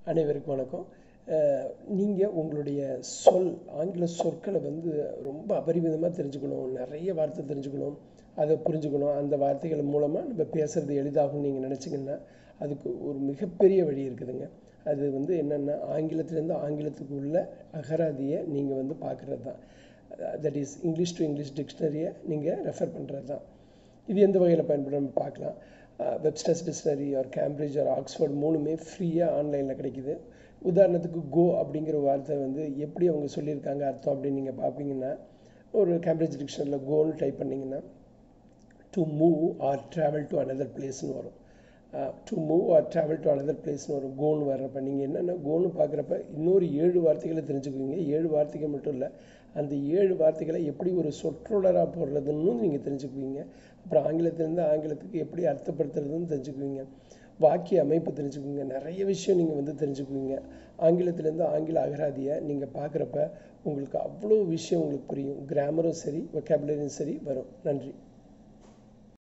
அனைவருக்கும் வணக்கம் நீங்கள் உங்களுடைய சொல் ஆங்கில சொற்களை வந்து ரொம்ப அபரிமிதமாக தெரிஞ்சுக்கணும் நிறைய வார்த்தை தெரிஞ்சுக்கணும் அதை புரிஞ்சுக்கணும் அந்த வார்த்தைகள் மூலமாக நம்ம பேசுகிறது எளிதாகும்னு நீங்கள் நினச்சிங்கன்னா அதுக்கு ஒரு மிகப்பெரிய வழி இருக்குதுங்க அது வந்து என்னென்னா ஆங்கிலத்திலேருந்து ஆங்கிலத்துக்கு உள்ள அகராதியை நீங்கள் வந்து பார்க்குறது தான் that is English to English டிக்ஷனரியை நீங்கள் ரெஃபர் பண்ணுறது தான் இது எந்த வகையில் பயன்படும் பார்க்கலாம் Webster's dictionary or Cambridge or Oxford மூணுமே ஃப்ரீயாக ஆன்லைனில் கிடைக்குது உதாரணத்துக்கு கோ அப்படிங்கிற வார்த்தை வந்து எப்படி அவங்க சொல்லியிருக்காங்க அர்த்தம் அப்படின்னு நீங்கள் பார்ப்பீங்கன்னா ஒரு கேம்பிரிட்ஜ் டிக்ஷனரியில் கோன்னு டைப் பண்ணிங்கன்னா to move or travel to another பிளேஸ்னு வரும் to move or travel to another பிளேஸ்னு வரும் கோன்னு வர்றப்ப நீங்கள் என்னென்னா கோன்னு பார்க்குறப்ப இன்னொரு ஏழு வார்த்தைகளை தெரிஞ்சுக்குவீங்க ஏழு வார்த்தைகள் மட்டும் இல்லை அந்த ஏழு வார்த்தைகளை எப்படி ஒரு சொற்றொடராக போடுறதுன்னு நீங்கள் தெரிஞ்சுக்குவீங்க அப்புறம் ஆங்கிலத்திலேருந்து ஆங்கிலத்துக்கு எப்படி அர்த்தப்படுத்துறதுன்னு தெரிஞ்சுக்குவீங்க வாக்கிய அமைப்பு தெரிஞ்சுக்குவீங்க நிறைய விஷயம் நீங்கள் வந்து தெரிஞ்சுக்குவீங்க ஆங்கிலத்திலேருந்து ஆங்கில அகராதியை நீங்கள் பார்க்குறப்ப உங்களுக்கு அவ்வளோ விஷயம் உங்களுக்கு புரியும் கிராமரும் சரி ஒக்கேபுலரியும் சரி வரும் நன்றி